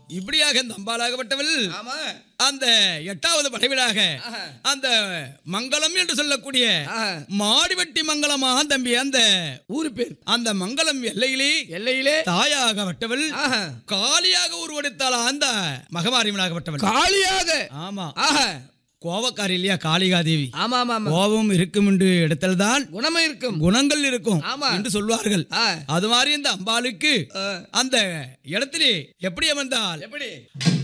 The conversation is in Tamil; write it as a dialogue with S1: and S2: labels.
S1: இப்படியாக இந்த அம்பாளாகப்பட்டவள்
S2: ஆமா
S1: அந்த எட்டாவது படைவீடாக
S2: ஆஹா.
S1: அந்த மங்களம் என்று சொல்லக்கூடிய
S2: ஆஹா.
S1: மாடிவெட்டி மங்களமா தம்பி அந்த
S2: ஊரு பேர்
S1: அந்த மங்களம் எல்லையிலே
S2: எல்லையிலே
S1: தாயாகப்பட்டவள்
S2: ஆஹா.
S1: காளியாக உருவெடுத்தாளா அந்த மகமாரியம்மனாகப்பட்டவள்
S2: காளியாக
S1: ஆமா
S2: ஆஹா
S1: கோவக்காரி இல்லையா காளிகாதேவி
S2: ஆமா ஆமா ஆமா
S1: கோபம் இருக்கும் என்று இடத்தில்தான்
S2: குணமே இருக்கும்
S1: குணங்கள் இருக்கும்
S2: ஆமா.
S1: என்று சொல்வார்கள்
S2: ஆ.
S1: அது மாதிரி இந்த அம்பாளுக்கு
S2: ஆ.
S1: அந்த இடத்திலே எப்படி அமர்ந்தால்
S2: எப்படி